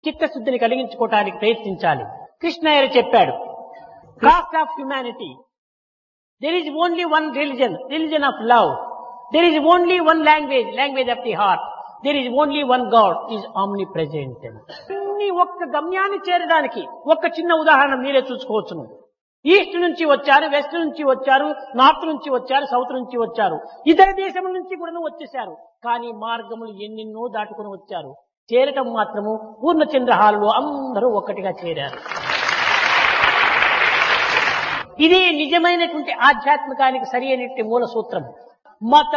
చిత్తశుద్ధిని కలిగించుకోవటానికి ప్రయత్నించాలి కృష్ణయ్య చెప్పాడు caste of humanity there is only one religion religion of love there is only one language language of the heart there is only one God is omnipresent అన్ని ఒక్క గమ్యాన్ని చేరడానికి ఒక్క చిన్న ఉదాహరణ మీరే చూసుకోవచ్చును ఈస్ట్ నుంచి వచ్చారు వెస్ట్ నుంచి వచ్చారు నార్త్ నుంచి వచ్చారు సౌత్ నుంచి వచ్చారు ఇతర దేశం నుంచి కూడా వచ్చేసారు కానీ మార్గములు ఎన్నెన్నో దాటుకుని వచ్చారు చేరటం మాత్రము పూర్ణచంద్ర హాలులో అందరూ ఒక్కటిగా చేరారు ఇదే నిజమైనటువంటి ఆధ్యాత్మికానికి సరి అయినటువంటి మూల సూత్రం మత